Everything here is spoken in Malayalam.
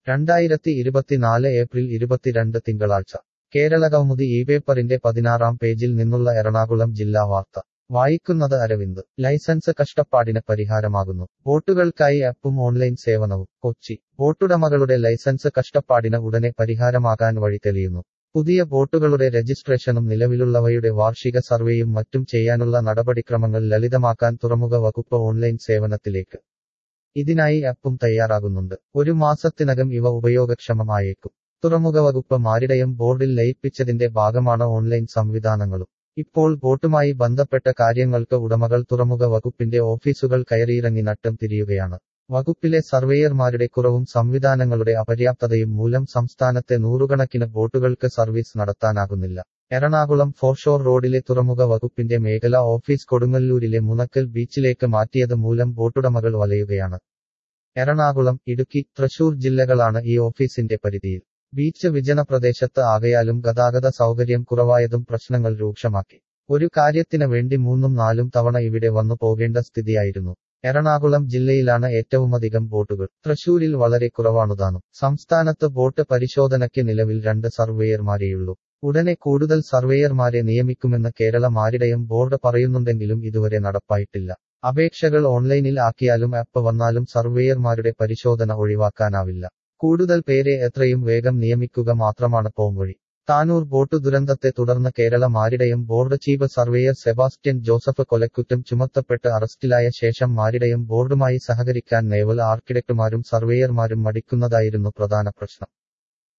രണ്ടായിരത്തി ഇരുപത്തിനാല് ഏപ്രിൽ ഇരുപത്തിരണ്ട് തിങ്കളാഴ്ച കേരളകൗമുദി ഈ പേപ്പറിന്റെ പതിനാറാം പേജിൽ നിന്നുള്ള എറണാകുളം ജില്ലാ വാർത്ത വായിക്കുന്നത് അരവിന്ദ് ലൈസൻസ് കഷ്ടപ്പാടിന് പരിഹാരമാകുന്നു ബോട്ടുകൾക്കായി ആപ്പും ഓൺലൈൻ സേവനവും കൊച്ചി ബോട്ടുടമകളുടെ ലൈസൻസ് കഷ്ടപ്പാടിന് ഉടനെ പരിഹാരമാകാൻ വഴി തെളിയുന്നു പുതിയ ബോട്ടുകളുടെ രജിസ്ട്രേഷനും നിലവിലുള്ളവയുടെ വാർഷിക സർവേയും മറ്റും ചെയ്യാനുള്ള നടപടിക്രമങ്ങൾ ലളിതമാക്കാൻ തുറമുഖ വകുപ്പ് ഓൺലൈൻ സേവനത്തിലേക്ക് ഇതിനായി ആപ്പും തയ്യാറാകുന്നുണ്ട് ഒരു മാസത്തിനകം ഇവ ഉപയോഗക്ഷമമായേക്കും തുറമുഖ വകുപ്പ് മാരിടയം ബോർഡിൽ ലയിപ്പിച്ചതിന്റെ ഭാഗമാണ് ഓൺലൈൻ സംവിധാനങ്ങളും ഇപ്പോൾ ബോട്ടുമായി ബന്ധപ്പെട്ട കാര്യങ്ങൾക്ക് ഉടമകൾ തുറമുഖ വകുപ്പിന്റെ ഓഫീസുകൾ കയറിയിറങ്ങി നട്ടം തിരിയുകയാണ് വകുപ്പിലെ സർവേയർമാരുടെ കുറവും സംവിധാനങ്ങളുടെ അപര്യാപ്തതയും മൂലം സംസ്ഥാനത്തെ നൂറുകണക്കിന് ബോട്ടുകൾക്ക് സർവീസ് നടത്താനാകുന്നില്ല എറണാകുളം ഫോർഷോർ റോഡിലെ തുറമുഖ വകുപ്പിന്റെ മേഖലാ ഓഫീസ് കൊടുങ്ങല്ലൂരിലെ മുനക്കൽ ബീച്ചിലേക്ക് മാറ്റിയത് മൂലം ബോട്ടുടമകൾ വലയുകയാണ് എറണാകുളം ഇടുക്കി തൃശൂർ ജില്ലകളാണ് ഈ ഓഫീസിന്റെ പരിധിയിൽ ബീച്ച് വിജന പ്രദേശത്ത് ആകയാലും ഗതാഗത സൗകര്യം കുറവായതും പ്രശ്നങ്ങൾ രൂക്ഷമാക്കി ഒരു കാര്യത്തിന് വേണ്ടി മൂന്നും നാലും തവണ ഇവിടെ വന്നു പോകേണ്ട സ്ഥിതിയായിരുന്നു എറണാകുളം ജില്ലയിലാണ് ഏറ്റവുമധികം ബോട്ടുകൾ തൃശൂരിൽ വളരെ കുറവാണുതാനും സംസ്ഥാനത്ത് ബോട്ട് പരിശോധനയ്ക്ക് നിലവിൽ രണ്ട് സർവേയർമാരെയുള്ളൂ ഉടനെ കൂടുതൽ സർവേയർമാരെ നിയമിക്കുമെന്ന് കേരള മാരിടയം ബോർഡ് പറയുന്നുണ്ടെങ്കിലും ഇതുവരെ നടപ്പായിട്ടില്ല അപേക്ഷകൾ ഓൺലൈനിൽ ആക്കിയാലും ആപ്പ് വന്നാലും സർവേയർമാരുടെ പരിശോധന ഒഴിവാക്കാനാവില്ല കൂടുതൽ പേരെ എത്രയും വേഗം നിയമിക്കുക മാത്രമാണ് പോംവഴി താനൂർ ബോട്ട് ദുരന്തത്തെ തുടർന്ന് Kerala maritime board chief surveyor Sebastian Joseph കൊലക്കുറ്റം ചുമത്തപ്പെട്ട് അറസ്റ്റിലായ ശേഷം മാരിടയം ബോർഡുമായി സഹകരിക്കാൻ നേവൽ ആർക്കിടെക്ടുമാരും സർവേയർമാരും മടിക്കുന്നതായിരുന്നു പ്രധാന പ്രശ്നം